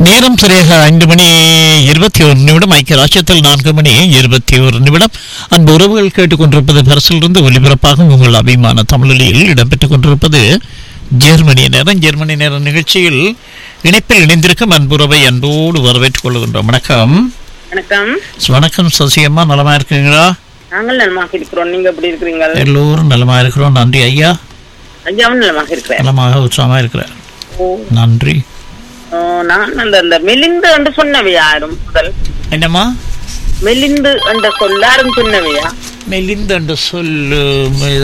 நேரம் சரியாக ஐந்து மணி இருபத்தி ஒரு நிமிடம் ஐக்கிய ராஷ்டிரத்தில் நான்கு மணி இருபத்தி ஒரு நிமிடம் அன்பு உறவுகள் கேட்டுக்கொண்டிருப்பது பரிசிலிருந்து ஒலிபரப்பாகும் உங்கள் அபிமான தமிழொலியில் இடம்பெற்றுக் கொண்டிருப்பது ஜெர்மனி நேரம் ஜெர்மனி நேர நிகழ்ச்சியில் இணைப்பில் இணைந்திருக்கும் அன்புறவை அன்போடு வரவேற்றுக் கொள்கின்றோம் வணக்கம் வணக்கம் வணக்கம் சசியம்மா நலமா இருக்கிறீங்களா நாங்கள் நலமாக இருக்கிறோம் நீங்க எப்படி இருக்கிறீங்க எல்லோரும் நலமா இருக்கிறோம் நன்றி ஐயா ஐயாவும் நலமாக இருக்கிறேன் நலமாக உற்சாகமா இருக்கிறார் ஓ, நன்றி ஓ, நான் அந்த அந்த மெலிந்து என்று சொன்னவையா யாரும் முதல் என்னம்மா மெலிந்து என்ற சொல்ல யாரும் சொன்னவையா மெலிந்த என்று சொல்லு மெ-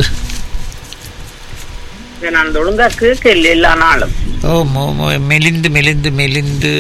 இதை நான் அந்த ஒழுங்கா கேட்கல எல்லா நாளும் ஓ மோ- மோ- மெலிந்து மெலிந்து மெலிந்து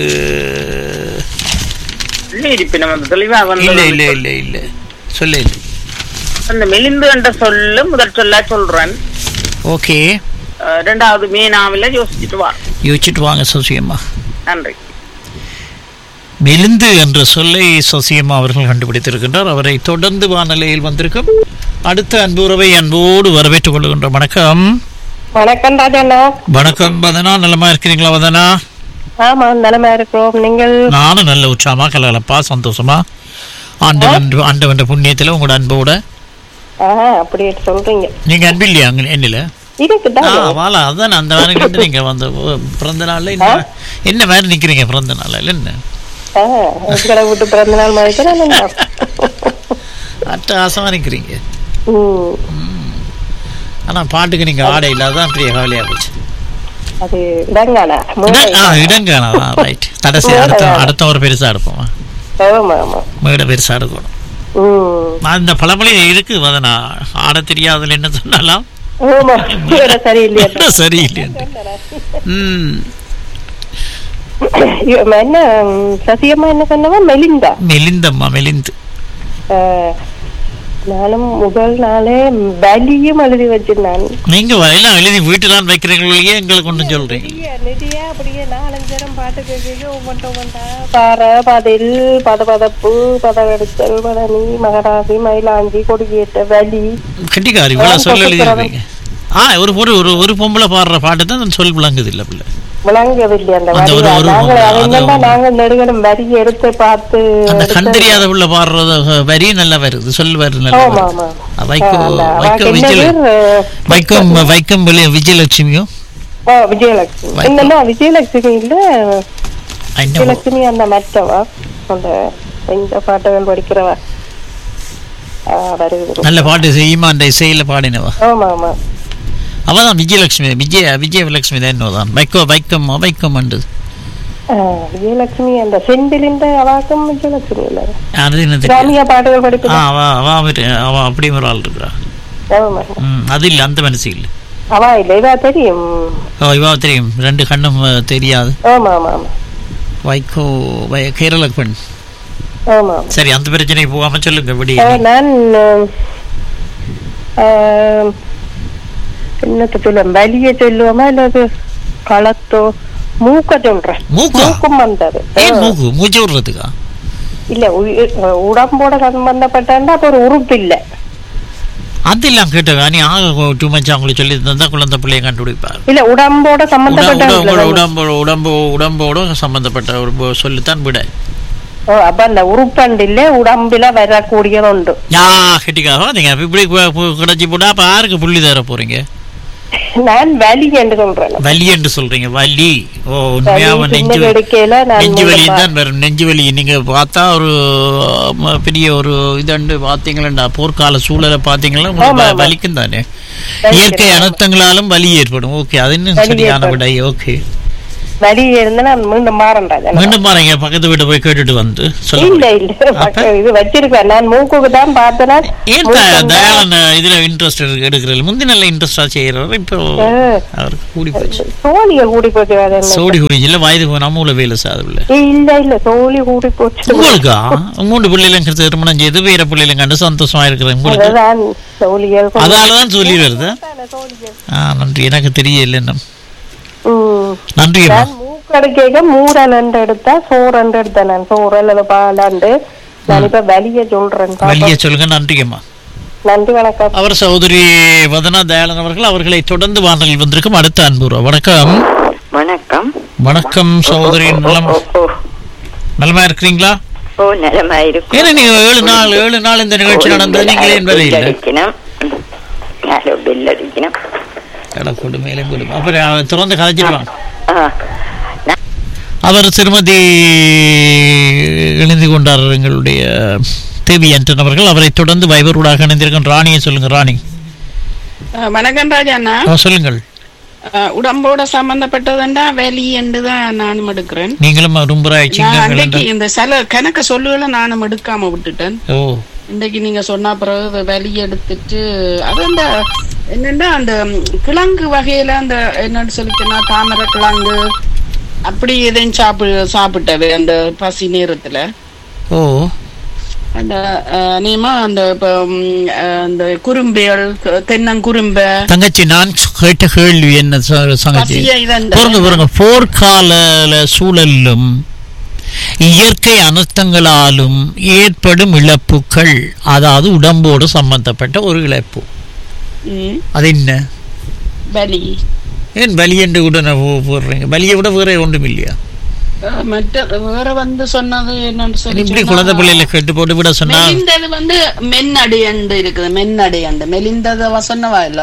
இல்லை இருப்பினும் அந்த தெளிவா இல்ல வந்து இல்ல இல்ல இல்ல சொல்லு அந்த மெலிந்து என்ற சொல்லு முதல் சொல்ல சொல்றேன் ஓகே அஹ், ரெண்டாவது மீனாவில யோசிச்சுட்டு வா யோசிச்சுட்டு வாங்க சசியம்மா நன்றி மெலிந்து என்ற சொல்லை சசியம்மா அவர்கள் கண்டுபிடித்திருக்கின்றார் அவரை தொடர்ந்து வானிலையில் வந்திருக்கும் அடுத்த அன்பு உறவை அன்போடு வரவேற்றுக் கொள்கின்ற வணக்கம் வணக்கம் ராஜாண்ணா வணக்கம் வதனா நலமா இருக்கிறீங்களா வதனா ஆமா நலமா இருக்கிறோம் நீங்கள் நானும் நல்ல உற்சாகமா கலகலப்பா சந்தோஷமா ஆண்டவன் ஆண்டவன் புண்ணியத்துல உங்களோட அன்போட ஆஹா அப்படியே சொல்றீங்க நீங்க அன்பு இல்லையா அங்க என்னில இருக்குதா ஆ, வாழா அதான் அந்த வாரம் கண்டு நீங்க வந்த ஓ, பிறந்த நாள்ல என்ன என்ன மாதிரி நிக்கிறீங்க பிறந்த நாள்ல என்ன ஆஹ் உங்களை விட்டு பிறந்த நாள் மாதிரி அட்டகாசமா நிக்கிறீங்க ம் ஆனா பாட்டுக்கு நீங்க ஆடை இல்லாதான் பெரிய கவலையா போச்சு அது இடங்கானா இடம்- ஆ, இடங்கானா ரைட் கடைசி அடுத்த அடுத்த ஒரு பெருசா எடுப்போம் ஆமா ஆமா மேட பெருசா எடுக்கணும் ம் நான் இந்த பழமொழி இருக்கு வதனா ஆட தெரியாதுல என்ன சொன்னாலாம் ஆமா வேற சரியில்லையா சரியில்லை ம் இவ- என்ன ம், சசியம்மா என்ன சொன்னவா மெலிந்தா மெலிந்தம்மா மெலிந்து ஆஹ், நானும் முதல் நாளே வலியும் எழுதி வச்சிருந்தான் நீங்க எல்லாம் எழுதி வீட்டுலாம் வைக்கிறீங்களே எங்களுக்கு ஒன்றும் சொல்றீங்க நிதியா நிதியா அப்படியே நாலஞ்சரம் பாட்டு கேட்க ஒவ்வொன்றை ஒவ்வொன்றா பாறை பதில் பத பதப்பு பதவெடுத்தல் பதனி மகராசி மயிலாஞ்சி கொடியேற்ற வலி கட்டிக்காரி இவ்வளவு ஆ, சொல்ல கொட்டுக்கிறவன். எழுதிருப்பீங்க ஆ ஒரு ஒரு ஒரு ஒரு பொம்பளை பாடுற பாட்டு தான் அந்த சொல் விளங்குது இல்ல பிள்ளை விளங்கவில்லை அந்த அந்த வரி ஒரு- ஒரு நாங்க அது அது என்னன்னா ஒரு- நாங்க நெடுகணும் வரி எடுத்து பார்த்து அந்த கண் எடுத்து- தெரியாத உள்ள பாடுறது வரி நல்லா வருது சொல் வருது நல்லா ஆமா வருது. ஆமா வைக்கோ அந்த வைக்கோ அவாக்கு என்ன விஜய பேர்? வைக்கம் வைக்கம் விஜய- விஜயலட்சுமியும் ஓ, விஜயலட்சுமி வைக்கோ. என்னன்னா விஜயலட்சுமி இல்ல என்ன விஜயலட்சுமி அந்த மற்றவா அந்த இந்த பாட்டுகள் படிக்கிறவா ஆ, வருது நல்ல பாட்டு செய்யுமா அந்த இசையில பாடினவா ஆமா ஆமா அவதான் விஜயலட்சுமி விஜய விஜயலட்சுமி தான் என்னதான் வைக்கோ வைக்கம் வைக்கம் அண்டு ஆ, விஜயலட்சுமி அந்த செந்திலிந்த அவாக்கும் விஜயலட்சுமி இல்ல அது என்ன தெரியும் கிராமிய பாட்டுகள் ஆ படிக்கிறா அவ அவ அவரு- அவ அப்படி ஒரு ஆள் இருக்கிறா ஆமா ம் அது இல்ல அந்த மனசு இல்ல அவா இல்ல இவா தெரியும் ஓ இவா தெரியும் ரெண்டு கண்ணும் அஹ், தெரியாது ஆமா ஆமா ஆமா வைக்கோ வை- கேரள பெண் ஆமா சரி அந்த பிரச்சனை போகாம சொல்லுங்க விடி ஆ, நான் ஆ, என்னத்த சொல்ல வலிய சொல்லுவோமா இல்ல களத்தோ மூக்க சொல்றேன் மூக்கா மூக்கும் வந்தது ஏன் ஆ. மூக்கு மூச்சு விடுறதுக்கா இல்ல உயி- உடம்போட சம்பந்தப்பட்டா அப்ப ஒரு உறுப்பு இல்ல அதெல்லாம் கேட்டவா நீ ஆக டூ மச் அவங்களுக்கு சொல்லி தந்தா குழந்தை பிள்ளைய கண்டுபிடிப்பார் இல்ல உடம்போட உட- சம்பந்தப்பட்ட உட- உட- இல்ல. உடம்பு உடம்பு உடம்போட சம்பந்தப்பட்ட ஒரு போ- சொல்லித்தான் விட ஓ, அப்ப அந்த உறுப்பண்டு இல்ல உடம்புல வரக்கூடியது உண்டு யா கெட்டிக்காக நீங்க இப்படி கு- கு- கிடைச்சி போட்டா அப்ப யாருக்கு புள்ளி தர போறீங்க நான் வலி என்று சொல்றேன் வலி என்று சொல்றீங்க வலி ஓ உண்மையா வலி நெஞ்சு சின்ன எடுக்கையில நான் நெஞ்சு வலி மூணு தான் வரும் நெஞ்சு வலி நீங்க பார்த்தா ஒரு ம, பெரிய ஒரு இதண்டு பாத்தீங்களா போர்க்கால சூழலை பாத்தீங்களா உங்களுக்கு ஆமா, வ- ஆமா. வலிக்கும் தானே வலிக்கும், இயற்கை ஆமா. அனர்த்தங்களாலும் வலி ஏற்படும் ஓகே அது இன்னும் வலி சரியான ஏற்படும். விடை ஓகே வலி இருந்தா நான் மீண்டும் மாறேன் மீண்டும் பாருங்க பக்கத்து வீட்டு போய் கேட்டுட்டு வந்து இல்ல சொல்லுங்க இல்ல பக்க- இது வச்சிருக்கேன் நான் மூக்குக்கு தான் பார்த்தேன் ஏன் த- தயாளன் இதுல இன்ட்ரெஸ்ட் எடுக்கிறது முந்தி நல்ல இன்ட்ரெஸ்டா செய்யறவர் இப்போ அவருக்கு கூடி போச்சு சோழிகள் கூடி போச்சு அது என்ன? சோடி கூடி இல்ல வயது நம்ம உள்ள வேலை சாதவில்லை ஏய், இல்ல இல்ல சோழி கூடி போச்சு உங்களுக்கா மூன்று பிள்ளைகளும் திருமணம் செய்து வேற பிள்ளைகளும் கண்டு சந்தோஷமா இருக்கிறேன் உங்களுக்கு அதுதான் சோழிகள் கொண்டு- அதாலதான் சொல்லி வருது சோழிகள். ஆ நன்றி எனக்கு தெரியல இன்னும் ம். நன்றி அம்மா நான் மூக்கடைக்க மூரல் என்று எடுத்தா சோரண்டு எடுத்தேன் நான் சோரல் அல்லது பாலாண்டு நான் இப்ப வலிய சொல்றேன் பாப்போம். வெளியே சொல்லுங்க நன்றி அம்மா நன்றி வணக்கம் அவர் சகோதரி வதனா தயாளன் அவர்கள் அவர்களை தொடர்ந்து வானொலி வந்திருக்கும் அடுத்த அன்பு வணக்கம் வணக்கம் வணக்கம் சகோதரி நலம் ஓ, ஓ, நலமா இருக்கிறீங்களா ஓ நலமா இருக்கும் ஏன்னா நீங்க ஏழு நாள் ஏழு நாள் இந்த நிகழ்ச்சி நடந்தது நீங்களே ஏன் வர இல்லை அடிக்கணும் யாரோ பெல் அடிக்கணும் எடா கொடுமையிலே கொடுமை அப்புறம் அவன் திறந்து கதைச்சிடுவாங்க ஆ, அவர் திருமதி இணைந்து கொண்டார் எங்களுடைய தேவி அன்றன் அவர்கள் அவரை தொடர்ந்து வைபரூடாக இணைந்திருக்கும் ராணியை சொல்லுங்க ராணி அஹ் வணக்கம் ராஜாண்ணா ஆ, சொல்லுங்கள் அஹ் உடம்போட சம்பந்தப்பட்டதுண்டா வெளி என்று தான் நானும் எடுக்கிறேன் நீங்களும் ரொம்ப நான் ஆயிடுச்சிங்க அன்னைக்கு இந்த சில கணக்க சொல்லுகளை நானும் எடுக்காம விட்டுட்டேன் ஓ இன்னைக்கு நீங்க சொன்ன பிறகு வெளி எடுத்துட்டு அது அந்த என்னன்னா அந்த ம், கிழங்கு வகையில அந்த என்னன்னு சொல்லிட்டுனா தாமரை கிழங்கு அப்படி எதையும் சாப்பிடு சாப்பிட்டது அந்த பசி நேரத்துல ஓ அந்த அஹ், நீமா அந்த இப்ப ம், அஹ், அந்த குறும்பியல் தென்னங்குறும்பை தங்கச்சி நான் கேட்ட கேள்வி என்ன ச- தங்கச்சி பசிய இதந்த பாருங்க பாருங்க போர்க்கால சூழலிலும் இயற்கை அனர்த்தங்களாலும் ஏற்படும் இழப்புகள் அதாவது உடம்போடு சம்பந்தப்பட்ட ஒரு இழப்பு ம், அது என்ன பலி ஏன் வலி என்று கூட நான் போ- போடுறீங்க வலியை விட வேற ஒன்றும் இல்லையா அஹ் மற்ற வேற வந்து சொன்னது என்னன்னு சொல்லி இப்படி சொன்னா, குழந்தை பிள்ளைகளை கேட்டு போட்டு விட சொன்னா மெலிந்தது வந்து மென்னடி அண்டு இருக்குது மென்னடி அண்டு மெலிந்தது அவ சொன்னவா இல்ல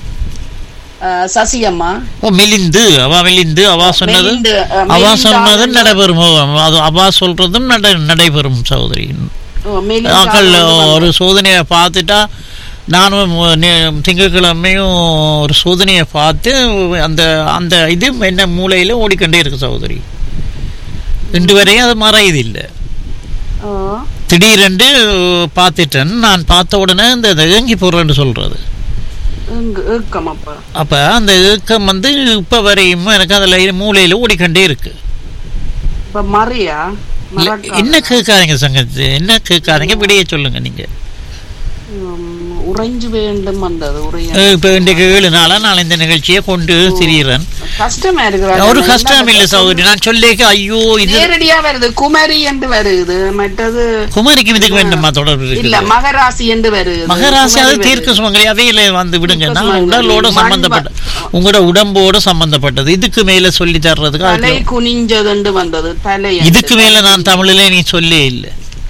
அஹ் சசியம்மா ஓ மெலிந்து அவ மெலிந்து அவ சொன்னது மெலிந்து, அஹ், அவ மெலிந்தாலும் சொன்னதும் நடைபெறும் ஓ, அது அவ சொல்றதும் நட நடைபெறும் சகோதரி ஓ, மெலிந்தாலும் ஆக்கள் வந்து ஒரு சோதனையை பார்த்துட்டா நானும் நே- திங்கட்கிழமையும் ஒரு சோதனையை பார்த்து அந்த அந்த இது என்ன மூலையில ஓடிக்கொண்டே இருக்கு சகோதரி இன்று வரையும் அது மறையுது இல்லை ஆ, திடீரென்று பார்த்துட்டேன் நான் பார்த்த உடனே இந்த இந்த ஏங்கி போடுறேன்னு சொல்றது இங்கு ஏக்கம் அப்ப அப்ப அந்த ஏக்கம் வந்து இப்ப வரையும் எனக்கு அதுல மூலையில ஓடிக்கொண்டே இருக்கு இப்ப மறையா இல்ல, மறக்கா. என்ன கேட்காதீங்க சங்கத்து என்ன கேட்காதீங்க விடைய சொல்லுங்க நீங்க உம், உறைஞ்சு வேண்டும் வந்தது உரைய அஹ் இப்ப இன்றைக்கு ஏழு நாளா நான் இந்த நிகழ்ச்சியை கொண்டு திரியிறேன் கஷ்டமா இருக்கு ஒரு கஷ்டம் இல்ல சகோதரி நான் சொல்லிக்க ஐயோ இது நேரடியா வருது குமரி என்று வருது மற்றது குமாரிக்கு இதுக்கு வேண்டுமா தொடர்பு இல்ல இருக்கு மகராசி என்று வருது மகராசி அது குமரி தீர்க்க சுமங்கலி அவையில வந்து விடுங்க தீர்க்க நான் சுமங்கலி, உடலோட மண் சம்பந்தப்பட்ட உங்களோட உடம்போட சம்பந்தப்பட்டது இதுக்கு மேல சொல்லி தர்றதுக்கு தலை அதுக்கு- குனிஞ்சதுண்டு வந்தது தலை இதுக்கு மேல நான் தமிழிலே நீ சொல்லே இல்ல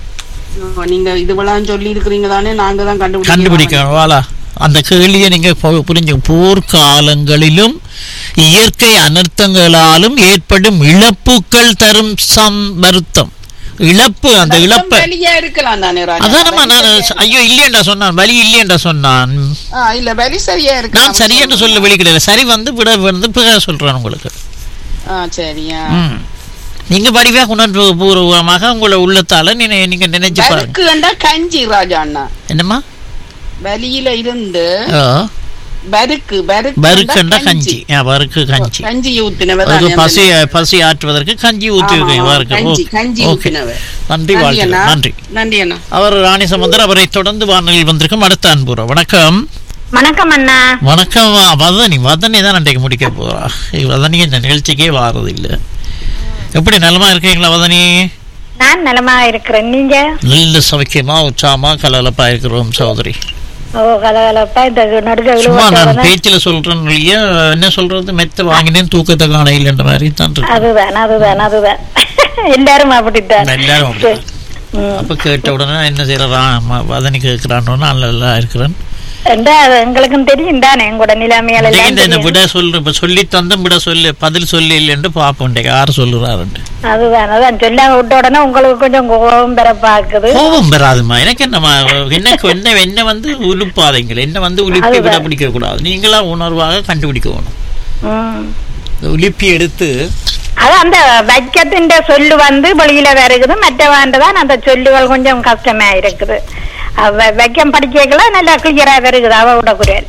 நீங்க இதுவெல்லாம் சொல்லி இருக்கிறீங்க தானே நாங்க தான் கண்டுபிடிக்க கண்டுபிடிக்கணும் வாளா அந்த கேள்வியை நீங்க பு- புரிஞ்சு போர்க்காலங்களிலும் இயற்கை அனர்த்தங்களாலும் ஏற்படும் இழப்புகள் தரும் சம் வருத்தம் இழப்பு அந்த இழப்ப வெளியா இருக்கலாம் தானே ராஜா அதானம்மா நான் ஐயோ இல்லையண்டா சொன்னான் வலி இல்லையண்டா சொன்னான் ஆ, இல்ல வெளி சரியா இருக்கு நான் சரியென்று சொல்ல வெளி கிடையாது சரி வந்து விட வந்து பிற சொல்றேன் உங்களுக்கு ஆ சரியா ம். நீங்க வடிவா உணர்வு பூர்வமாக உங்களை உள்ளத்தால நீ நீங்க நினைச்சு பாருங்க வருக்கு கண்டா கஞ்சி ராஜா அண்ணா என்னம்மா வெளியில இருந்து ஆ, வருக்கு வருக்கு வறுக்கண்டா கஞ்சி ஆ, வறுக்கு கஞ்சி கஞ்சி ஊத்தினவ அதுக்கு தானே பசி பசி ஆற்றுவதற்கு கஞ்சி ஊற்றி ஆமா, இருக்கேன் ஆமா, வறுக்க கஞ்சி ஓகே. கஞ்சி ஓகே ஊத்தினவ நன்றி நன்றி வாழ்த்துக்கள் அண்ணா நன்றி நன்றி அண்ணா அவர் ராணி சமுந்தர் அவரை தொடர்ந்து வானொலியில் வந்திருக்கும் அடுத்த அன்புற வணக்கம் வணக்கம் அண்ணா வணக்கம் வா- வதனி வதனி தான் அன்றைக்கு முடிக்க போறா வதனி இந்த நிகழ்ச்சிக்கே வாரது இல்ல எப்படி நலமா இருக்கீங்களா வதனி நான் நலமா இருக்கிறேன் நீங்க நல்ல சௌக்கியமா உற்சாகமா கலகலப்பா இருக்கிறோம் சகோதரி ஓ கலகலப்பா இந்த நடுக்க சும்மா நான் விழுவட்டோட பேச்சில சொல்றேன் இல்லையா என்ன சொல்றது மெத்த வாங்கினேன் தூக்கத்தை காண இல்லைன்ற மாதிரி தான் இருக்கு அதுதான் அதுதான் அதுதான் எல்லாரும் அப்படித்தான் எல்லாரும் அப்படிதான். ம். அப்ப கேட்ட உடனே என்ன செய்யறான் வதனி கேட்கிறான்னு நல்லா இருக்கிறேன் என்றா அது எங்களுக்கும் தெரியும் தானே எங்களோட நிலைமையால இன்னைக்கு எல்லாம் இந்த இந்த தெரியும். விட சொல்லு இப்ப சொல்லி தந்தும் விட சொல்லு பதில் சொல்லி இல்லைன்னு பாப்போம் இன்றைக்கு யார் சொல்லுறாருன்ட்டு அதுதான் அதான் சொல்லாம விட்ட உடனே உங்களுக்கு கொஞ்சம் கோபம் பெற பாக்குது கோபம் பெறாதுமா எனக்கு என்னமா எனக்கு என்ன என்ன வந்து உலுப்பாதீங்கள் என்ன வந்து உலுப்பி விட பிடிக்க கூடாது நீங்களா உணர்வாக கண்டுபிடிக்கணும் ம். இந்த உலுப்பி எடுத்து அது அந்த வைக்கத்தின் சொல்லு வந்து வெளியில வருகுது மற்றவாண்டுதான் அந்த சொல்லுகள் கொஞ்சம் கஷ்டமா இருக்குது அவ வைக்கம் படிக்கல நல்லா கிளியரா வருகுது அவட குரல்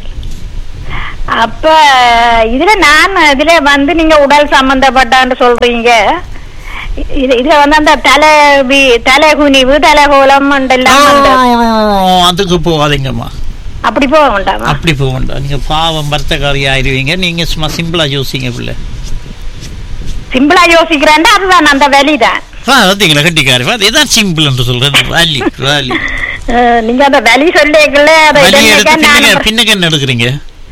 அப்ப இதுல நான் இதுல வந்து நீங்க உடல் சம்பந்தப்பட்டான்னு சொல்றீங்க இது இதுல வந்து அந்த தலை வி- தலை குனிவு தலைகோலம் எல்லாம் வந்து அதுக்கு போகாதீங்கம்மா அப்படி போக வேண்டாமா அப்படி போக வேண்டாம் நீங்க பாவம் வர்த்தகாரி ஆயிருவீங்க நீங்க சும்மா சிம்பிளா யோசிங்க பிள்ளை சிம்பிளா யோசிக்கிறேன்டா அதுதான் அந்த வலிதான் பார்த்தீங்களா கட்டிக்காரி இதுதான் சிம்பிள் என்று சொல்றது வேலி வேலி அஹ், நீங்க அந்த வலி சொல்லிக்கல அதை வலி எடுத்து நான் பின்னுக்கு பின்னுக்கு என்ன எடுக்கிறீங்க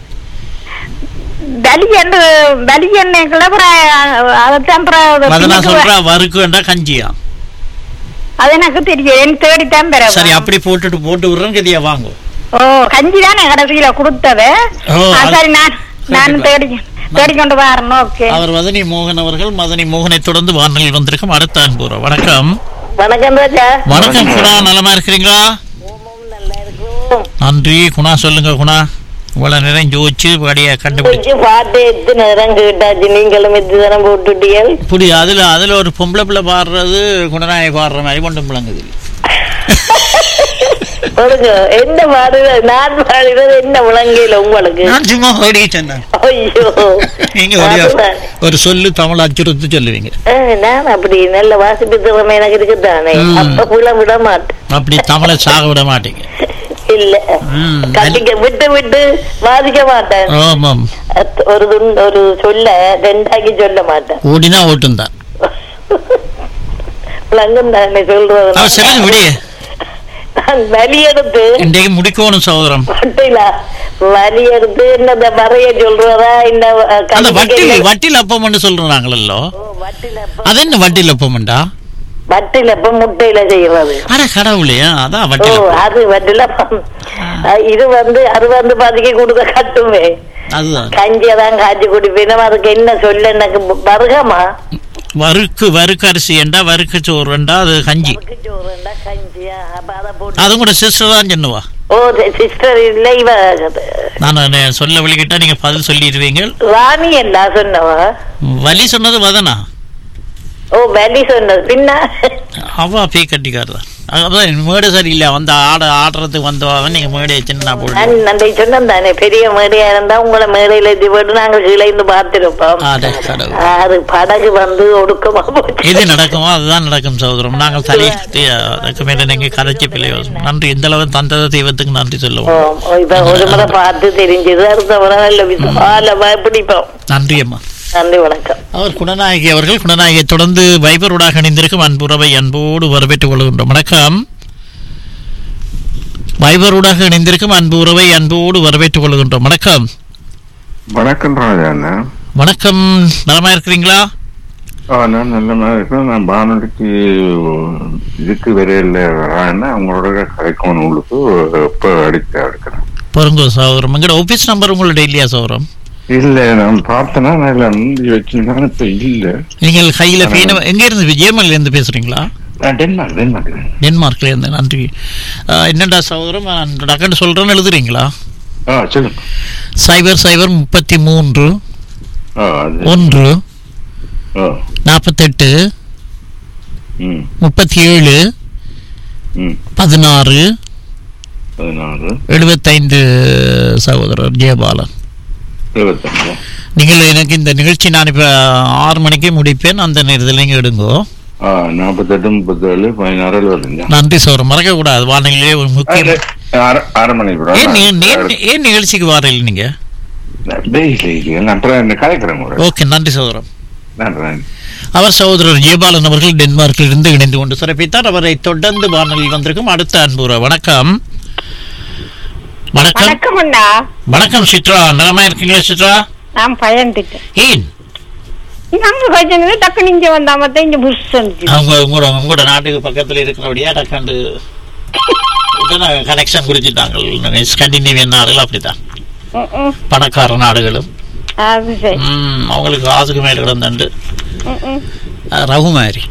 வலி என்று வலி எண்ணெய்க்குள்ள அப்புறம் அதைத்தான் அப்புறம் அதை நான் பின்னுக்கு சொல்றேன் வறுக்கு வேண்டாம் கஞ்சியா அது எனக்கு தெரியும் எனக்கு தேடித்தான் பெற சரி அப்படி போட்டுட்டு போட்டு விடுறேன் கதியா வாங்க ஓ கஞ்சி தானே கடைசியில கொடுத்தது ஓ, ஆ, அது- சரி நான் நான் தேடி தேடிக்கொண்டு வரணும் ஓகே அவர் மதனி மோகன் அவர்கள் மதனி மோகனை தொடர்ந்து வானொலியில் வந்திருக்கும் அடுத்த அன்புறோம் வணக்கம் வணக்கம் ராஜா வணக்கம் குணா நலமா இருக்கிறீங்களா நன்றி குணா சொல்லுங்க குணா இவ்வளவு நேரம் ஜோதிச்சு வடிய கண்டுபிடிச்சு கொஞ்சம் பாட்டு எத்தனை நேரம் கேட்டாச்சு நீங்களும் எத்தனை நேரம் போட்டுட்டீர்கள் இப்படி அதுல அதுல ஒரு பொம்பளை பிள்ளை பாடுறது குணநாயகி பாடுற மாதிரி ஒன்றும் விளங்குது சொல்லுங்க என்ன பாடுறது நான் பாடுறது என்ன விளங்கையில உங்களுக்கு நான் சும்மா ஓடி சொன்னேன் ஐயோ நீங்க ஒரு அதுதான். ஒரு சொல்லு தமிழ் அச்சுறுத்து சொல்லுவீங்க ஆ, நான் அப்படி நல்ல வாசிப்பு திறமை எனக்கு இருக்குதானே ம். அப்ப புல விட மாட்டேன் அப்படி தமிழை சாக விட மாட்டீங்க இல்ல ம். கட்டிக்க விட்டு விட்டு வாசிக்க மாட்டேன் ஆமாம் அத்- ஒரு துண்- ஒரு சொல்ல ரெண்டாக்கி சொல்ல மாட்டேன் ஓடினா ஓட்டும் தான் விளங்கும் தானே சொல்றது அவர் சொல்லுங்க விடிய நான் வலி எடுத்து இன்றைக்கு முடிக்கணும் சகோதரம் வட்டில வலி எடுத்து இந்த மறைய சொல்றதா இந்த அஹ், அந்த கட்டிக்க வட்டில் இல்ல- வட்டில் அப்பம்னு சொல்றாங்களோ ஓ, வட்டில அப்ப- அது என்ன வட்டில் அப்பம்டா வட்டில அப்ப முட்டையில செய்யறது அட கடவுளே அதான் ஓ வட்டில் அப்பம். அது வட்டில அப்பம். அஹ், இது வந்து அது வந்து பாதிக்க கொடுக்க கட்டுமே அதுதான் கஞ்சியதான் காய்ச்சி குடிப்பேன் அதுக்கு என்ன சொல்ல எனக்கு வருகமா வறுக்கு வறுக்கு அரிசி ஏண்டா வறுக்கு சோறுண்டா அது கஞ்சி சோறுண்டா கஞ்சியா அப்ப அதை போட்டு அதுவும் கூட சிஸ்டர் தான் சொன்னுவா ஓ சிஸ்டர் இல்ல இவ நான் அதை சொல்ல வழிகிட்டா நீங்க பதில் சொல்லிடுவீங்க ராணி என்ன சொன்னவ வலி சொன்னது வதனா ஓ வலி சொன்னது பின்ன அவா பே கட்டிக்காரு தான் அதான் மேடை சரியில்லை வந்து ஆட ஆடுறதுக்கு வந்தவன் நீங்க மேடையை சின்ன போட்டு நான் நன்றி சொன்னேன் தானே பெரிய மேடையா இருந்தா உங்களை மேடையில ஏத்தி போட்டு நாங்க கீழே இருந்து பார்த்திருப்போம் ஆட கடவுள் அது படகு வந்து ஒடுக்கமா போச்சு எது நடக்குமோ அதுதான் நடக்கும் சகோதரம் நாங்கள் தலையிட்டு அதுக்கு மேல நீங்க கதைச்சி பிள்ளை நன்றி இந்த அளவு தந்தத தெய்வத்துக்கு நன்றி ஓ, சொல்லுவோம் இப்ப ஒரு முறை பார்த்து தெரிஞ்சது அடுத்த முறை நல்ல விசால பிடிப்போம் நன்றி அம்மா நன்றி வணக்கம் அவர் குணநாயகி அவர்கள் குணநாயகியை தொடர்ந்து வைபரோடாக இணைந்திருக்கும் அன்புறவை அன்போடு வரவேற்றுக் கொள்கின்றோம் வணக்கம் வைபரோடாக இணைந்திருக்கும் அன்பு உறவை அன்போடு வரவேற்றுக் கொள்கின்றோம் வணக்கம் வணக்கம் ராஜாண்ணா வணக்கம் நலமா இருக்கிறீங்களா ஆ நான் நல்ல மாதிரி இருக்கேன் நான் வானொலிக்கு இதுக்கு வரையில வரான்னா உங்களோட கதைக்கணும் உங்களுக்கு எப்போ அடிக்க எடுக்கிறேன் பொருங்கோ சகோதரம் எங்களோட ஆபீஸ் நம்பர் உங்களோட இல்லையா சகோதரம் இல்ல நான் பார்த்தேன்னா நான் இல்லை முந்தி வச்சிருந்தேன் இப்ப இல்ல நீங்கள் கையில பீன எங்க இருந்து விஜயமல்ல இருந்து பேசுறீங்களா நான் டென்மார்க் டென்மார்க் டென்மார்க்ல இருந்து நன்றி ஆ, என்னடா சகோதரம் நான் டக்குன்னு சொல்றேன்னு எழுதுறீங்களா ஆ சொல்லுங்க சைபர் சைபர் முப்பத்தி மூன்று ஆ அது ஒன்று ஆ நாற்பத்தெட்டு ம் முப்பத்தி ஏழு ம் பதினாறு பதினாறு எழுபத்தைந்து சகோதரர் ஜெயபாலன் இருபத்தஞ்சு நீங்கள் எனக்கு இந்த நிகழ்ச்சி நான் இப்போ ஆறு மணிக்கு முடிப்பேன் அந்த நேரத்தில் நீங்கள் எடுங்கோ ஆ நாற்பத்தெட்டு முப்பத்தேழு பதினாறு எழுபத்தஞ்சா நன்றி சகோதரம் மறக்க கூடாது வானிலையே ஒரு முக்கியம் அரை அரை மணி கூட ஏன் நீ- நீ- ஏன் நிகழ்ச்சிக்கு வாரையில் நீங்க இல்லை இல்லை நான் அப்புறம் கலைக்கிறேன் கூட ஓகே நன்றி சகோதரம் நன்றி நன்றி அவர் சகோதரர் ஜெயபாலன் அவர்கள் டென்மார்க்கில் இருந்து இணைந்து கொண்டு சிறப்பித்தார் அவரை தொடர்ந்து வானொலியில் வந்திருக்கும் அடுத்த அன்புற வணக்கம் வணக்கம் வணக்கம் அண்ணா வணக்கம் சித்ரா நலமா இருக்கீங்களா சித்ரா நான் பயந்துட்டேன் ஏன் நாங்க கொஞ்சம் டக்கு நீங்க வந்தா மத்த இங்க புஷ் அவங்க உங்களோட உங்களோட நாட்டுக்கு பக்கத்துல இருக்கிறபடியா டக்காண்டு கனெக்ஷன் குறிச்சிட்டாங்க ஸ்கண்டினேவியன் நாடுகள் அப்படித்தான் பணக்கார நாடுகளும் அது சரி ம், அவங்களுக்கு காசுக்கு மேல கிடந்தண்டு ம், ம். அஹ், ரகு மாதிரி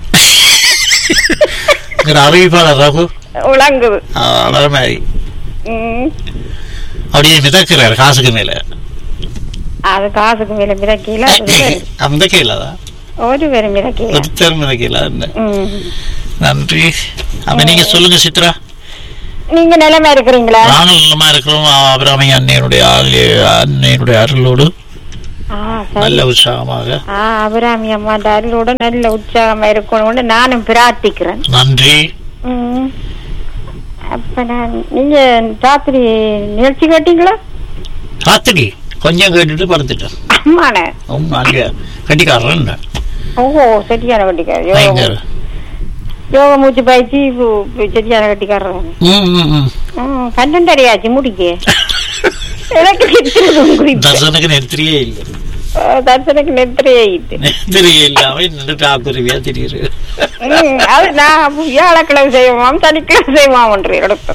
இங்க அறிவிப்பாளர் ரகு விளங்குது அஹ், அவர் மாதிரி ம். அப்படியே மிதக்கிறார் காசுக்கு மேல அது காசுக்கு மேல மிதக்கீல அஹ், மிதக்கலாதா ஒரு பேரும் மிதக்கீல ஒருத்தர் மிதக்கல ம். நன்றி அப்ப நீங்க சொல்லுங்க சித்ரா நீங்க நிலைமை இருக்கிறீங்களா நாங்கள் நல்லமா இருக்கிறோம் அபிராமி அன்னையனுடைய ஆள்- அன்னையனுடைய அருளோடு ஆ, சரி. நல்ல உற்சாகமாக ஆ, அபிராமி அம்மா அருளோட நல்ல உற்சாகமா இருக்கணும்னு நானும் பிரார்த்திக்கிறேன் நன்றி ம். அப்ப நான் நீங்க ராத்திரி நிகழ்ச்சி கேட்டீங்களா ராத்திரி கொஞ்சம் கேட்டுட்டு படுத்துட்டேன் அம்மான உம், அங்க கட்டிக்காரன் ஓஹோ சரியான கட்டிக்கார பயங்கர யோக யோக மூச்சு பயிற்சி பு- பு- சரியான கட்டிக்காரன் ம், ம், ம். பன்னெண்டரை ஆச்சு முடிக்க எனக்கு நிறுத்துறது குறிப்பு தர்சனுக்கு நெருத்திரியே இல்லை தர்சனுக்கு நெத்திரியே ஆயிட்டு தெரியல நின்றுட்டு ஆக்குருவியா தெரியுது ம், அது நான் வியாழக்கிழமை செய்வோம் சனிக்கிழமை செய்வோம் ஒன்று எடுத்து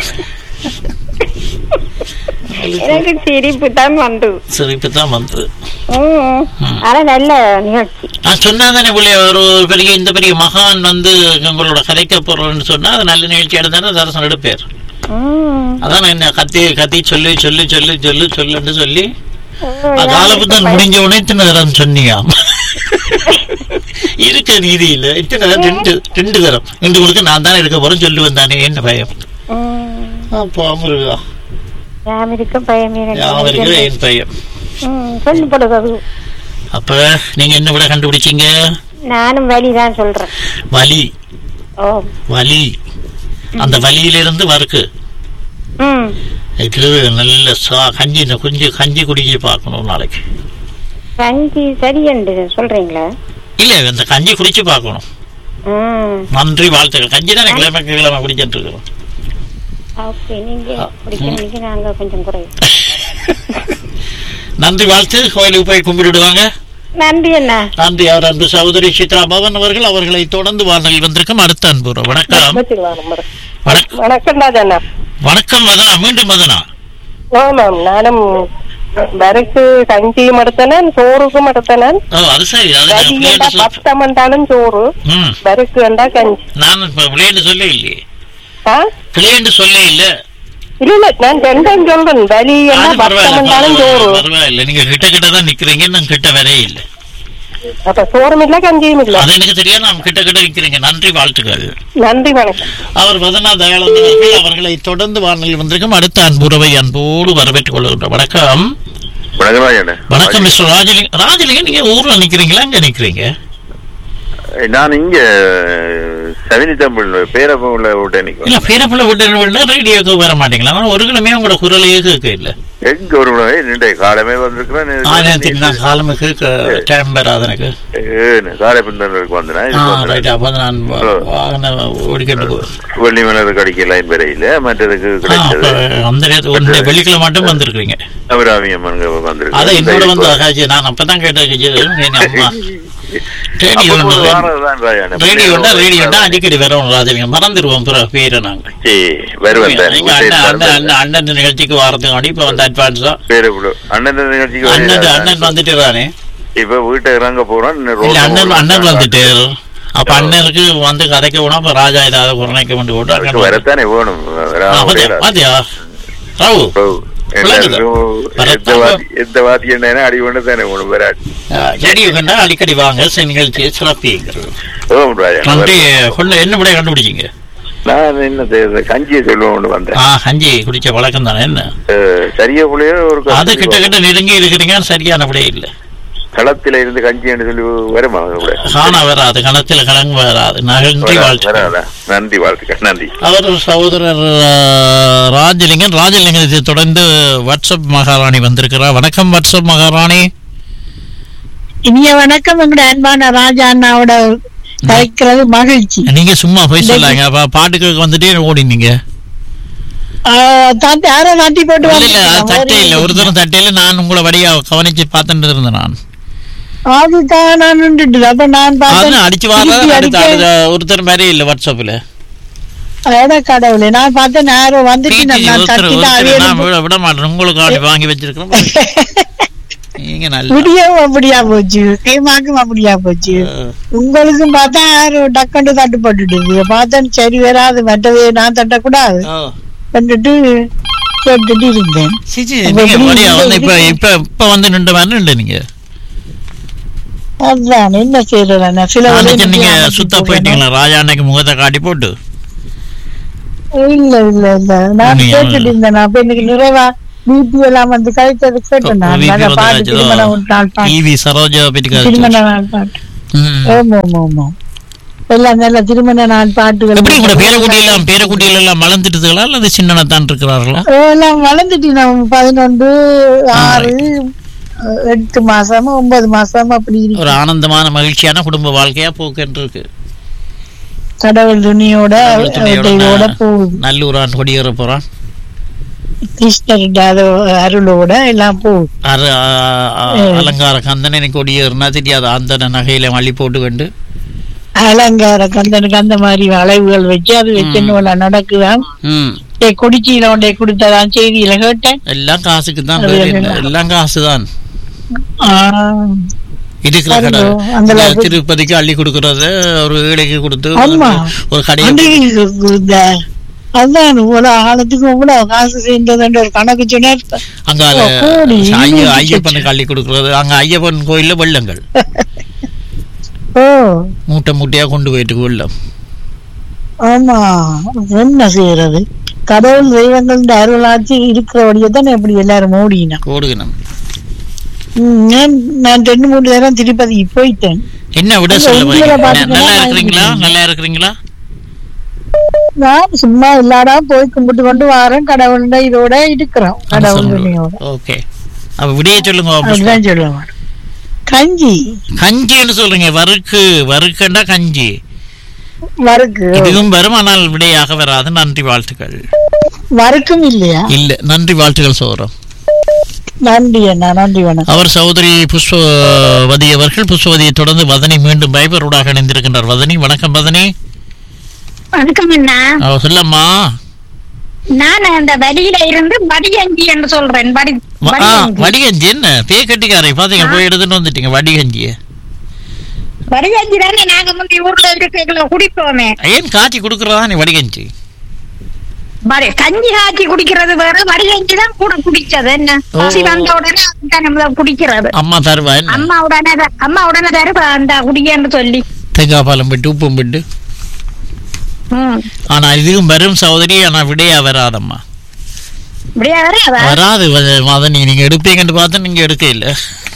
எனக்கு சிரிப்பு தான் வந்தது சிரிப்பு தான் வந்தது ம், ஆனா நல்ல நிகழ்ச்சி நான் சொன்னா தானே பிள்ளை ஒரு பெரிய இந்த பெரிய மகான் வந்து உங்களோட கதைக்க போறோம்னு சொன்னா அது நல்ல நிகழ்ச்சி எடுத்தானே தரிசனம் எடுப்பேர் ம். அதான் என்ன கத்தி கத்தி சொல்லி சொல்லி சொல்லி சொல்லி சொல்லுன்னு சொல்லி ம், காலபுத்தன் முடிஞ்ச உடனே இத்தனை தரம் சொன்னியாம் இருக்க நீதியில இத்தனை தரம் ரெண்டு ரெண்டு தரம் ரெண்டு கொடுக்க நான் தானே இருக்க போறேன் சொல்லி வந்தானே என்ன பயம் ம். அப்போ முருகா யாமிருக்கும் பயமே யாவருக்கு என் பயம் சொல்லப்படுகிறது அப்ப நீங்க என்ன விட கண்டுபிடிச்சீங்க நானும் வழிதான் சொல்றேன் வலி ஓ வலி அந்த வலியிலிருந்து வருக்கு ம் இது நல்ல சா கஞ்சி இந்த குஞ்சு கஞ்சி குடிச்சு பார்க்கணும் நாளைக்கு கஞ்சி சரியண்டு சொல்றீங்களா இல்ல இந்த கஞ்சி குடிச்சு பார்க்கணும் ம் நன்றி வாழ்த்துக்கள் கஞ்சி தானே கிழமை கிழமை குடிச்சிட்டு இருக்கிறோம் ஓகே நீங்க குடிக்கிறீங்க நாங்க கொஞ்சம் குறை நன்றி வாழ்த்து கோயிலுக்கு போய் கும்பிடுவாங்க நன்றி என்ன நன்றி அவர் அன்பு சகோதரி சித்ரா பவன் அவர்கள் அவர்களை தொடர்ந்து வானொலி வந்திருக்கும் அடுத்த அன்பு வணக்கம் வச்சுக்கலாம் நம்பர் வணக்கம் வணக்கம் ராஜண்ணா வணக்கம் மதனா மீண்டும் மதனா ஆமாம் நானும் வரைக்கு கஞ்சியும் எடுத்தனன் சோறுக்கும் எடுத்தனன் ஓ அது சரி அது நான் கஞ்சி விளையாட்டு சொல்- பத்தம் என்றாலும் சோறு ம் வரைக்கு என்றா கஞ்சி நான் இப்ப விளையாண்டு சொல்ல இல்லையே ஆ விளையாண்டு சொல்ல இல்ல இல்ல இல்ல நான் ரெண்டும் சொல்றேன் வலி அது எல்லாம் பத்தம் பரவாயில்ல என்றாலும் சோறு பரவாயில்ல, பரவாயில்ல நீங்க கிட்ட கிட்ட தான் நிக்கிறீங்க நான் கிட்ட வரே இல்ல அப்ப சோறும் இல்ல கஞ்சியும் இல்ல அது எனக்கு தெரியாது நான் கிட்ட கிட்ட நிக்கிறீங்க நன்றி வாழ்த்துக்கள் நன்றி வணக்கம் அவர் வதனா தயானந்தன் அவர்கள் அவர்களை தொடர்ந்து வானொலி வந்திருக்கும் அடுத்த அன்புறவை அன்போடு வரவேற்றுக் கொள்கின்றோம் வணக்கம் வணக்கம் ராஜண்ணே. வணக்கம் மிஸ்டர் ராஜலிங்க ராஜலிங்க நீங்க ஊர்ல நிக்கிறீங்களா எங்க நிக்கிறீங்க நான் இங்க சவினி தம்பிள் பேரப்பூர்ல விட்டு இல்ல நிக்கிறேன் பேரப்புள்ள விட்டு ரேடியோக்கு வர மாட்டீங்களா ஆனா ஒரு கிழமையும் உங்களோட குரலையே கேட்க இல்ல எங்க ஒரு நின்று காலமே வந்திருக்கிறேன் ஆனா நான் காலமே கேட்க டைம் வராது எனக்கு காலை பிந்தர்களுக்கு வந்தேன் ஆ ரைட் அப்போ நான் வா- வாகனம் ஓடிக்கிட்டு போ- வெள்ளி மலர் கடிக்க லைன் பெறையில மற்றதுக்கு ஆ, அப்ப கிடைச்சது அந்த நேரத்து ஒன்று வெள்ளிக்கிழமை மட்டும் வந்திருக்கிறீங்க அபிராமி அம்மன் அதை என்னோட வந்து வந்திருக்கு ஆகாச்சு நான் அப்பதான் கேட்டேன் கஜி, என் அம்மா ரேடியோ ரேடியோண்டா ரேடியோண்டா அடிக்கடி வரும் ராஜவிங்க மறந்துடுவோம் பிற பேரை நாங்க வருவேன் நீங்க அண்ணன் அண்ணன் அண்ணன் அண்ணன் நிகழ்ச்சிக்கு வாரத்துக்கு இப்ப வந்து அட்வான்ஸா அண்ணன் நிகழ்ச்சிக்கு அண்ணன் வருகிறேன். அண்ணன் வந்துட்டு தானே இப்ப வீட்டை இறங்க போறோம் இன்னும் இல்ல ரோட்ல அண்ணன் ஒரு அண்ணன் வந்துட்டு அப்ப ஓ. அண்ணனுக்கு வந்து கதைக்க போனா அப்ப ராஜா ஏதாவது குறைக்க கொண்டு போட்டு அதுக்கு அண்ணன் வரத்தானே வேணும் வராம ஆ, பாத்தியா, முடியாது. பாத்தியா ராவு இப்போ விளங்குதா? எல்லாருக்கும் எந்த வரத்தாம- வாத்தி எந்த வாத்தி என்ன அடி கொண்டு தானே ஒண்ணு வராது ரேடியோ கண்டா அடிக்கடி வாங்க சில நிகழ்ச்சியை சிறப்பிங்கிறது ஓம் ராஜா நன்றி கொண்டு என்ன விட கண்டுபிடிச்சீங்க நான் என்ன செய்யறது? கஞ்சியை சொல்லுவோம் வந்தேன் ஆ கஞ்சி குடிச்ச வழக்கம் தானே என்ன அஹ், சரியா புள்ளையோ ஒரு அது கிட்ட கிட்ட நெருங்கி இருக்கிறீங்க சரியான விட இல்ல களத்தில இருந்து கஞ்சி என்று சொல்லி வருமா கூட காண வராது கணத்துல கலங்கு வராது நன்றி வாழ்த்து வராதா? நன்றி வாழ்த்துக்கள் நன்றி அவர் சகோதரர் ஆ, ராஜலிங்கன் ராஜலிங்கத்தை தொடர்ந்து வாட்ஸ்அப் மகாராணி வந்திருக்கிறார் வணக்கம் வாட்ஸ்அப் மகாராணி இனிய வணக்கம் எங்களுடைய அன்பான ராஜா அண்ணாவோட கலைக்கிறது மகிழ்ச்சி நீங்க சும்மா போய் சொல்லாங்க அப்ப பாட்டுக்கு வந்துட்டே ஓடினீங்க ஆஹ் தாண்டி யாரோ தாண்டி போட்டு இல்ல இல்ல அது தட்டே இல்ல வந்து ஒருத்தரும் தட்டையில நான் உங்களை வழியா கவனிச்சு பார்த்துட்டு இருந்தேன் நான் அதுதான் நான் நின்றுட்டு அப்ப நான் அது பார்த்தேன் அடிச்சு வர திருப்பி அடுத்த அடிக்க- அடுத்த ஒருத்தர் மாதிரி இல்ல வாட்ஸ்அப்ல அட கடவுளே நான் பார்த்தேன் யாரோ வந்துட்டு PT நான் ஒருத்தர் தட்டிட்டு ஒருத்தர் அவைய நான் விட விட மாட்டேன் உங்களுக்கு ஆடி வாங்கி வச்சிருக்கோம் நீங்க நல்ல முடியவும் அப்படியா போச்சு கைமாக்கும் அப்படியா போச்சு உங்களுக்கும் பார்த்தா யாரோ டக்கண்டு தட்டு போட்டுட்டு பார்த்தேன் சரி வராது மற்றவே நான் தட்டக்கூடாது வந்துட்டு கேட்டுட்டு இருந்தேன் சிச்சி அப்ப நீங்க எப்படி வழியா வந்து இப்ப இது? இப்ப இப்ப வந்து நின்ற மாதிரி நின்று நீங்க அதுதான் என்ன செய்யறேன் சில அன்னைக்கு வேலையை நீங்க அமைச்சு சுத்த போகணும். போயிட்டீங்களா ராஜா அன்னைக்கு முகத்தை காட்டி போட்டு இல்ல இல்ல இல்ல நான் நீங்க- கேட்டுட்டு இருந்தேன் அப்ப இன்னைக்கு நிறைவா பிபி எல்லாம் வந்து கழிச்சது கேட்டேன் நான் VP நல்ல வந்து பாட்டு காய்ச்சதோ? திருமண ஒரு நாள் பாட்டு ஈவி சரோஜா பத்தி திருமண கதைச்சு. நாள் பாட்டு ம். ஆமா ஆமா ஆமா எல்லாம் நல்ல திருமண நாள் பாட்டுகள் எப்படி உங்களோட பேரக்குட்டி எல்லாம் பேரக்குட்டிகள் எல்லாம் மலர்ந்துட்டுதுங்களா அல்லது சின்னனா தான் இருக்கிறார்களா எல்லாம் வளர்ந்துட்டு நம்ம பதினொன்று ஆறு அஹ், எட்டு மாசம் ஒன்பது மாசம் அப்படி ஒரு இருக்கு ஆனந்தமான மகிழ்ச்சியான குடும்ப வாழ்க்கையா போக்குன்னு இருக்கு கடவுள் துணியோட கடவுள் துணையோட இதோட ந- போகுது நல்லூரான் கொடியேற போறான் கிருஷ்ணர் அது அருளோட எல்லாம் போ அர அ- அ- அலங்கார கந்தனை கொடியேறினா தெரியாது அந்த நகையில மல்லி போட்டு கண்டு அலங்கார கந்தனுக்கு அந்த மாதிரி வளைவுகள் வச்சு அது வச்சு என்ன நடக்குதான் ம் ஏய், கொடிச்சியில ஒன்றை கொடுத்ததான் செய்தியில கேட்டேன் எல்லாம் காசுக்கு தான் அது வேற என்ன? என்ன? எல்லாம் காசு தான் ஆ, இருக்கிற கடை அதுவோ, அந்த இந்த அளவுக்கு- திருப்பதிக்கு அள்ளி கொடுக்கறத ஒரு ஏழைக்கு கொடுத்து ஆமா. ஒரு கடையை அன்றைக்கு இந்த- அதான் இவ்வளவு ஆழத்துக்கு இவ்வளவு காசு சேர்ந்ததுன்ற ஒரு கணக்கு சொன்னார் அங்க ஓ, அது கோடி, ஐய இன்னும் ஐயப்பனுக்கு அள்ளி கொடுக்கறது அங்க ஐயப்பன் கோயில்ல வெள்ளங்கள் ஓ மூட்டை மூட்டையா கொண்டு போயிட்டு வெள்ளம் ஆமா என்ன செய்யறது கடவுள் தெய்வங்கள் அருளாட்சி இருக்கிறபடியே தானே எப்படி எல்லாரும் ஓடினா ஓடுகணும் நான் நான் ரெண்டு மூணு நேரம் திருப்பதிக்கு போயிட்டேன் என்ன விட அங்க சொல்ல இந்தியால போறீங்க? பாத்தீங்கன்னா நல்லா நான் இருக்கிறீங்களா இருக்கேன். நல்லா இருக்கிறீங்களா நான் சும்மா எல்லாடா போய் கும்பிட்டு கொண்டு வரேன் கடவுள் இதோட இருக்கிறோம் கடவுள் துணையோட ஓகே அப்ப விடைய சொல்லுங்க புஷ்பா. அதுதான் சொல்லுவேன் கஞ்சி கஞ்சின்னு சொல்றீங்க வறுக்கு வறுக்கண்டா கஞ்சி வறுக்கு இதுவும் வரும் ஆனால் விடையாக வராது நன்றி வாழ்த்துக்கள் வறுக்கும் இல்லையா இல்ல நன்றி வாழ்த்துக்கள் சோரம் நன்றி அண்ணா நன்றி வணக்கம் அவர் சகோதரி புஷ்பவதி அவர்கள் புஷ்பவதியை தொடர்ந்து வதனி மீண்டும் பைபரோடாக இணைந்திருக்கின்றார் வதனி வணக்கம் வதனி வணக்கம் அண்ணா அவ சொல்லம்மா நான் அந்த வடியில இருந்து வடிகஞ்சி என்று சொல்றேன் வடி வ- ஆ, வடிகஞ்சி. வடிகஞ்சி என்ன பே கட்டிக்காரை பாத்தீங்க போய் எடுத்துட்டு வந்துட்டீங்க வடிகஞ்சிய வடிகஞ்சி தானே நாங்க முந்தி ஊர்ல இருக்கிற குடிப்போமே ஏன் காய்ச்சி கொடுக்கறதா நீ வடிகஞ்சி வடி கஞ்சி காய்ச்சி குடிக்கிறது வேற வடிகஞ்சி தான் கூட குடிச்சது என்ன ஓ. பசி வந்த உடனே அதுதான் நம்ம குடிக்கிறது அம்மா தருவா என்ன அம்மா உடனே த- அம்மா உடனே தருவா அந்த குடிக்கன்னு சொல்லி தேங்காய் பாலம் விட்டு உப்பும் விட்டு ம் ஆனா இதுவும் வரும் சகோதரி ஆனா விடையா வராதம்மா இப்படியா வராதா வராது வ- வதனி நீங்க எடுப்பீங்கன்னு பார்த்து நீங்க எடுக்க இல்ல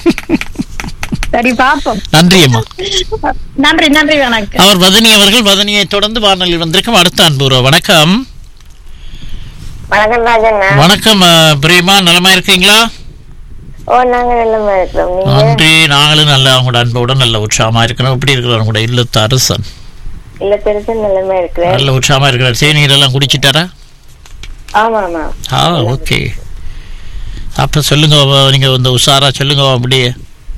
சரி பாப்போம் நன்றி அம்மா நன்றி நன்றி வணக்கம் அவர் வதனி அவர்கள் வதனியை தொடர்ந்து வானொலியில் வந்திருக்கும் அடுத்த அன்புறவு வணக்கம் வணக்கம் ராஜண்ணா வணக்கம் அஹ், பிரேமா நலமா இருக்கீங்களா ஓ நாங்க நல்லமா இருக்கிறோம் நீங்க நன்றி நாங்களும் நல்ல அவங்களோட அன்போட நல்ல உற்சாகமா இருக்கிறோம் எப்படி இருக்கிறார் உங்களோட இல்லத்து அரசன் இல்ல பெருசா நல்லமா இருக்கிறேன் நல்ல உற்சாகமா இருக்கிறார் தேநீர் எல்லாம் குடிச்சிட்டாரா ஆமா ஆமா ஆ ஓகே அப்ப சொல்லுங்க அவ, நீங்க இந்த உஷாரா சொல்லுங்க அவ அப்படியே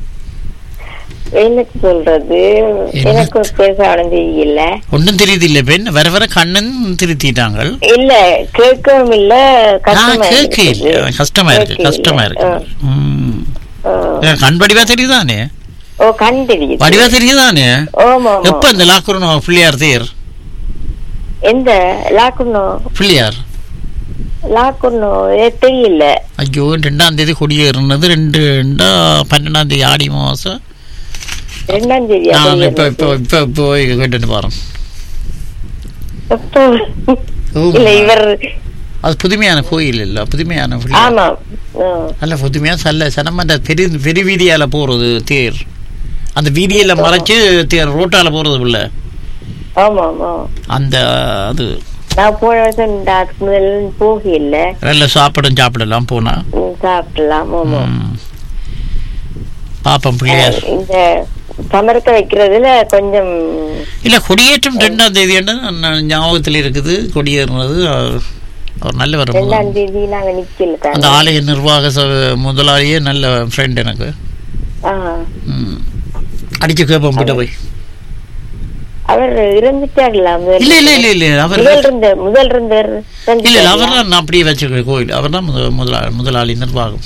எனக்கு சொல்றது என்ன? எனக்கு பெருசா அவனும் தெரியல ஒன்றும் தெரியுது இல்ல பெண் வர வர கண்ணன் திருத்திட்டாங்க இல்ல கேட்கவும் இல்ல ஆ, கஷ்டமா கேட்க இருக்குது. இல்ல கஷ்டமா இருக்கு கேட்க கஷ்டமா இல்ல. இருக்கு ம். ஆ. ஏன், கண் வடிவா தெரியுதானே ஓ கண் தெரியுது வடிவா தெரியுதானே ஆமா ஆமா எப்ப இந்த லாக்குறணும் பிள்ளையார் தேர் எந்த லாக்குணும் பிள்ளையார் லாக்குணும் தெரியல ஐயோ ரெண்டாம் தேதி கொடியேறினது ரெண்டு ரெண்டா பன்னெண்டாம் தேதி ஆடி மாசம் ரெண்டாம் தேதி நான் இப்ப இப்ப இப்ப இப்போ கேட்டுட்டு பாருங்க இல்ல இவர் அது புதுமையான கோயில் இல்ல புதுமையான பிள்ளையார். ஆமா ஆ. நல்ல புதுமையா நல்ல சனமன்ற பெரிய பெரிய வீதியால போறது தேர் அந்த வீதியில மறைச்சு தேர் ரோட்டால போறது இல்ல ஆமா ஆமா அந்த அது நான் போன வருஷம் இந்த அதுக்கு முதல்ல போகல நல்ல சாப்பிடும் சாப்பிடலாம் போனா ம், சாப்பிடலாம் ஆமா ம். பாப்போம் பிள்ளையார் இந்த சமரத்தை வைக்கிறதுல கொஞ்சம் இல்ல கொடியேற்றம் ரெண்டாம் தேதி ஞாபகத்தில் இருக்குது கொடியேறினது அவர் அவர் நல்ல வரும் ரெண்டாம் தேதி நாங்க நிக்கல அந்த தானே ஆலய நிர்வாக சபை முதலாளியே நல்ல ஃப்ரெண்ட் எனக்கு ஆ. ம். அடிச்சு கேட்போம் கிட்ட போய் அவர் இறந்துட்டார்ல முதல் இல்ல இல்ல இல்ல இல்ல அவர் முதல் இருந்த முதல் இருந்தவர் இல்ல இல்ல அவர் தான் நான் அப்படியே வச்சிருக்கேன் கோயில் அவர் தான் முதலாளி முதலாளி நிர்வாகம்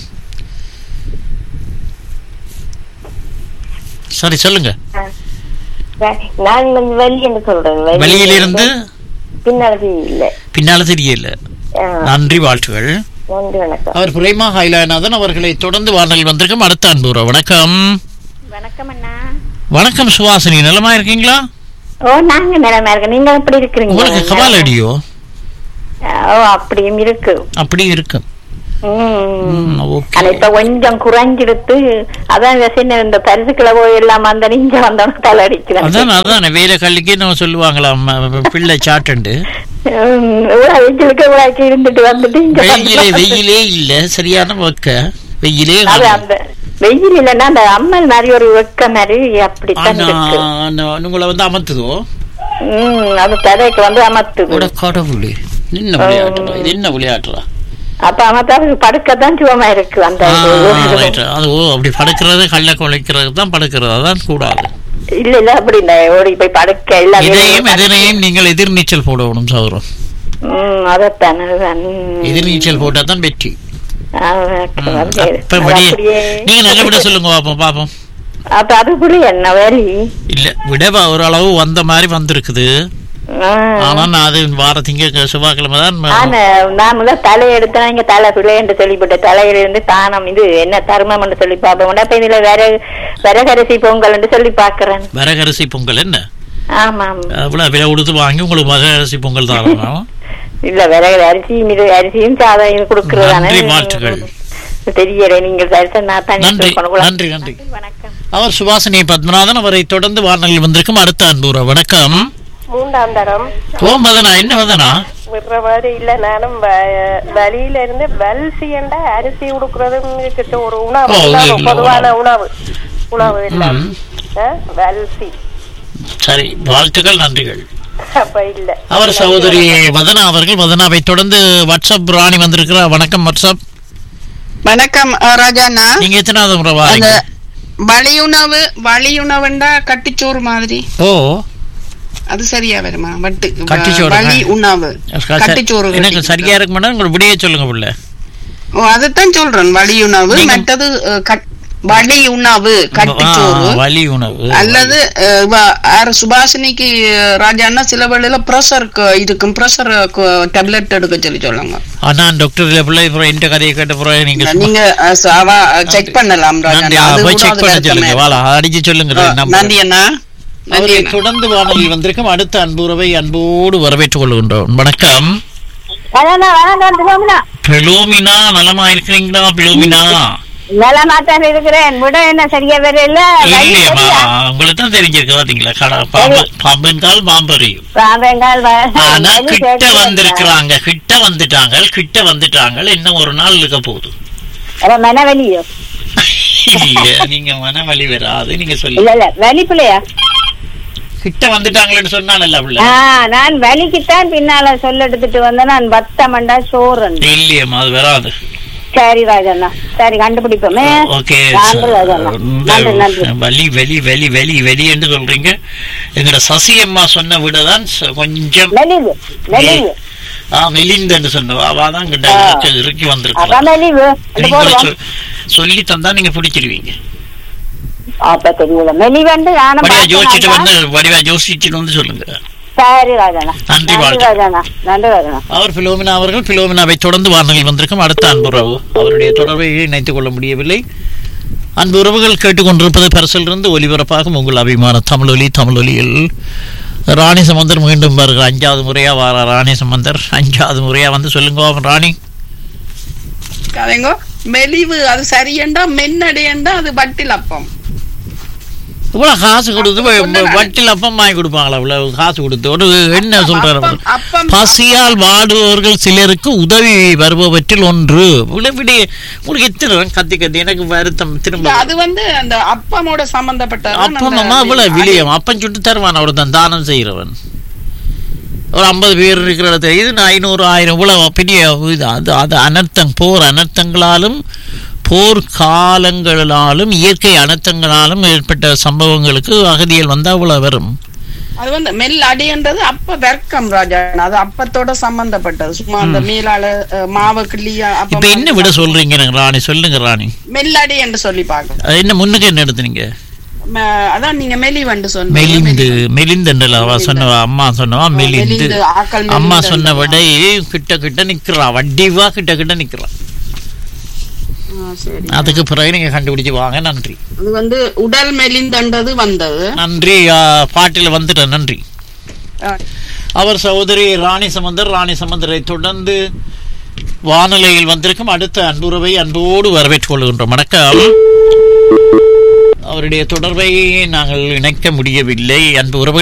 சரி சொல்லுங்க நான் வந்து வலி என்று சொல்றேன் வலி வெளியிலிருந்து பின்னால இல்ல பின்னால தெரியல நன்றி வாழ்த்துகள் நன்றி வணக்கம் அவர் பிரேமா ஹைலாநாதன் அவர்களை தொடர்ந்து வானல் வந்திருக்கும் அடுத்த அன்புற வணக்கம் வணக்கம் அண்ணா வணக்கம் சுவாசினி நலமா இருக்கீங்களா ஓ நாங்க நிலைமை இருக்கோம் நீங்க எப்படி இருக்கிறீங்க உங்களுக்கு கபால் அடியோ ஓ அப்படியும் இருக்கு அப்படி இருக்கு ம். ம், ஓகே ஆனா இப்ப கொஞ்சம் குறைஞ்சிடுத்து அதான் சின்ன இந்த பரிசுக்குள்ள போய் எல்லாம் வந்த நீங்க வந்தோம் தலை அடிக்கிறேன் அதான் அதான் வேலை கல்லிக்கு நம்ம சொல்லுவாங்களாம் ம- பிள்ளை சாட்டுண்டு வெயிலுக்கு இவ்வளவு இருந்துட்டு வந்துட்டு இங்க வெயிலே வந்து- வெயிலே இல்ல சரியான வெக்க வெயிலே அது அந்த வெயில் இல்லைன்னா அந்த அம்மல் மாதிரி ஒரு வெக்க மாதிரி அப்படித்தான் ஆனா, இருக்கு அந்த உங்களை வந்து அமர்த்துதோ ம் அது தலைக்கு வந்து அமர்த்துது கூட கடவுளே என்ன விளையாட்டுறா இது என்ன விளையாட்டுறா அப்ப அவன் படுக்கத்தான் சுகமா இருக்கு அந்த ஆ, இது. right. அது ஓ அப்படி படுக்கிறது கள்ள குலைக்கிறது தான் படுக்கிறது அதான் கூடாது இல்ல இல்ல அப்படி இல்ல ஓடி போய் படுக்க இல்ல இதையும் எதிரையும் நீங்கள் எதிர்நீச்சல் போடணும் சௌரம் ம் அதத்தான் அதுதான். ம். எதிர்நீச்சல் போட்டா தான் வெற்றி ஆ, ம். அது அப்ப விடிய அப்படியே. நீங்க நல்ல விட சொல்லுங்க பாப்போம் பாப்போம் அப்ப அது புள்ளி என்ன வேலி இல்ல விட வ- ஓரளவு வந்த மாதிரி வந்திருக்குது ஆ. ஆனா நான் அது வார திங்க செவ்வாய்க்கிழமை தான் ஆனா நான் முதல்ல தலை எடுத்தா இங்க தலை பிள்ளைன்னு சொல்லிவிட்டு தலையில இருந்து தானம் இது என்ன தர்மம் சொல்லி பாப்போம் அப்ப இதுல வேற விறகரிசி பொங்கல் சொல்லி பாக்குறேன் வரகரிசி பொங்கல் என்ன ஆமா ஆமா. அவ்வளவு விலை கொடுத்து வாங்கி உங்களுக்கு வரகரிசி பொங்கல் தரணும் இல்ல விறகு அரிசியும் இது அரிசியும் சாதம் இது கொடுக்கறதானே நன்றி, வாழ்த்துக்கள். தெரியல நீங்கள் தரிசனம் நான் தான் நன்றி சொல்லணும். நன்றி நன்றி வணக்கம் அவர் சுபாசினி பத்மநாதன் அவரை தொடர்ந்து வானொலியில் வந்திருக்கும் அடுத்த அன்புற வணக்கம் மூன்றாம் தரம் ஓம் வதனா என்ன வதனா விடுற மாதிரி இல்ல நானும் வ- வழியில இருந்து வல்சியண்டா அரிசி உடுக்குறதும் இருக்குது ஒரு உணவு ஓ, உணவு, இல்ல, பொதுவான உணவு. உணவு உணவு இல்ல ம். ஆ, வல்சி சரி வாழ்த்துக்கள் நன்றிகள் அப்ப இல்ல அவர் சகோதரி வதனா அவர்கள் வதனாவை தொடர்ந்து வாட்ஸ்அப் ராணி வந்திருக்கிறார் வணக்கம் வாட்ஸ்அப் வணக்கம் அஹ், ராஜாண்ணா நீங்க எத்தனாவது முறை அந்த வாரீங்க வழியுணவு வழியுணவுண்டா கட்டிச்சோறு மாதிரி ஓ அது சரியா வருமா வட்டு கட்டிச்சோறு, வழி ஆ. உணவு கட்டிச்சோறு எனக்கு கட்டி- சரியா இருக்க மாட்டேன் உங்களுக்கு விடிய சொல்லுங்க புள்ள ஓ அதைத்தான் சொல்றேன் வழி உணவு நீங்க- மற்றது அஹ், கட்- வழி உணவு கட்டிச்சோறு ஆ, வலி உணவு அல்லது அஹ், இவ- ஆர் சுபாஷினிக்கு அஹ், ராஜாண்ணா சில வேளையில ப்ரெஷர் இருக்கும் ப்ரெஷர் டேப்லெட் எடுக்க சொல்லி சொல்லுங்க ஆனா டாக்டர் இல்ல பிள்ளை அப்புறம் இந்த கதையை கேட்ட பிறகு நீங்க சும்மா- நீங்க அஹ், ச- அவ செக் பண்ணலாம் நன்றி ராஜாண்ணா ஆ, அது போய் கூட செக் அது பண்ண வருத்தமே சொல்லுங்க வாழ அடிச்சு சொல்லுங்க ஆ, number. நன்றி அண்ணா நன்றி அவரை அண்ணா. தொடர்ந்து வானொலியில் வந்திருக்கும் அடுத்த அன்புறவை அன்போடு வரவேற்றுக் கொள்கின்றோம் வணக்கம் பிலோமினா நலமா இருக்கிறீங்களா பிலோமினா நலமாத்தான் இருக்கிறேன் விட என்ன சரியா வரல இல்லையம்மா உங்களுக்கு தான் தெரிஞ்சிருக்கு பாத்தீங்களா கடை பாம்பு பாம்பின் கால் பாம்பறியும் ஆனா கிட்ட வந்திருக்கிறாங்க கிட்ட வந்துட்டாங்க கிட்ட வந்துட்டாங்க இன்னும் ஒரு நாள் இருக்க போகுது மனவலியோ இல்ல நீங்க மனவலி வராது நீங்க சொல்லி இல்ல இல்ல வலி பிள்ளையா கிட்ட வந்துட்டாங்களேன்னு சொன்னானல்ல பிள்ளை ஆ, நான் வலிக்குத்தான் பின்னால சொல்ல எடுத்துட்டு வந்தேன் நான் பத்தமண்டா சோறுன் இல்லையம்மா அது வராது சரி ராஜண்ணா சரி கண்டுபிடிப்போமே ஓகே நன்றி ராஜண்ணா நன்றி நன்றி வலி வலி வலி வலி வலி என்று சொல்றீங்க எங்கட சசி அம்மா சொன்ன விடதான் ச- கொஞ்சம் மெலிவு மெலிவு ஆ மெலிந்து சொன்னவா அவாதான் கிட்ட ஆ. இருக்கு- இறுக்கி அதான் வந்திருக்கலாம் மெலிவு அது நீங்க போடுவோம் சொ- சொல்லி தந்தா நீங்க பிடிச்சிருவீங்க அப்ப தெரியல மெலிவண்டு நானும் வடிவா யோசிச்சுட்டு பார்த்தேன் வந்து வடிவா யோசிச்சுட்டு வந்து சொல்லுங்க சரி ராஜண்ணா நன்றி, நன்றி வாழ்த்து. ராஜண்ணா நன்றி ராஜண்ணா அவர் பிலோமினா அவர்கள் பிலோமினாவை தொடர்ந்து வானொலியில் வந்திருக்கும் அடுத்த அன்புறவு அவருடைய தொடர்பை இணைத்துக் கொள்ள முடியவில்லை அன்பு உறவுகள் கேட்டுக்கொண்டிருப்பது பரிசிலிருந்து ஒலிபரப்பாகும் உங்கள் அபிமான தமிழொலி தமிழொலியில் ராணி சம்பந்தர் மீண்டும் வருகிற அஞ்சாவது முறையா வார ராணி சம்பந்தர் அஞ்சாவது முறையா வந்து சொல்லுங்க ராணி கதைங்கோ மெலிவு அது சரியண்டா மென்னடையண்டா அது வட்டில் அப்பம் இவ்வளவு காசு கொடுத்து அப்ப சொன்னேன். வட்டில் அப்பம் வாங்கி கொடுப்பாங்களா இவ்வளவு காசு கொடுத்து ஒரு என்ன சொல்றாரு அப்பம், அப்பம், பசியால் வாடுபவர்கள் சிலருக்கு உதவி வருபவற்றில் ஒன்று விட உங்களுக்கு எத்தனை கத்தி கத்தி எனக்கு வருத்தம் இல்ல, திரும்ப அது வந்து அந்த அப்பமோட சம்பந்தப்பட்ட அப்பமா இவ்வளவு விலியம் அப்பன் சுட்டு தருவான் அவர் தான் தானம் செய்கிறவன் ஒரு ஐம்பது பேர் இருக்கிற இடத்துல இது நான் ஐநூறு ஆயிரம் இவ்வளவு பெரிய இது அது அது அனர்த்தம் போர் அனர்த்தங்களாலும் போர் காலங்களாலும் இயற்கை அனர்த்தங்களாலும் ஏற்பட்ட சம்பவங்களுக்கு அகதிகள் வந்தா அவ்வளவு வரும் அது வந்து மெல் அடின்றது அப்ப வெர்க்கம் ராஜா அது அப்பத்தோட சம்பந்தப்பட்டது சும்மா அந்த மீளால அஹ், மாவு கிள்ளியா இப்ப என்ன விட சொல்றீங்க எனக்கு ராணி சொல்லுங்க ராணி மெல்லடி என்று சொல்லி பார்க்கலாம் அது என்ன முன்னுக்கு என்ன எடுத்தீங்க ம- அதான் நீங்க மெலிவண்டு சொன்னீங்க மெலிந்து மெலிந்துண்டல அவ சொன்னவா அம்மா சொன்னவா மெலிந்து மெலிந்து, ஆக்கள் அம்மா மெலிந்து சொன்ன விட கிட்ட கிட்ட நிக்கிறா வட்டிவா கிட்ட கிட்ட நிக்கிறா ஆ, சரி அதுக்கு பிறகு நீங்க கண்டுபிடிச்சு வாங்க நன்றி அது வந்து உடல் மெலிந்தண்டது வந்தது நன்றி ஆ, பாட்டில் வந்துட்டேன் நன்றி ஆ, அவர் சகோதரி ராணி சம்பந்தர் ராணி சம்பந்தரை தொடர்ந்து வானிலையில் வந்திருக்கும் அடுத்த அன்புறவை அன்போடு வரவேற்றுக் கொள்கின்றோம் வணக்கம் அவருடைய தொடர்பை நாங்கள் இணைக்க முடியவில்லை அன்பு உறவுகள்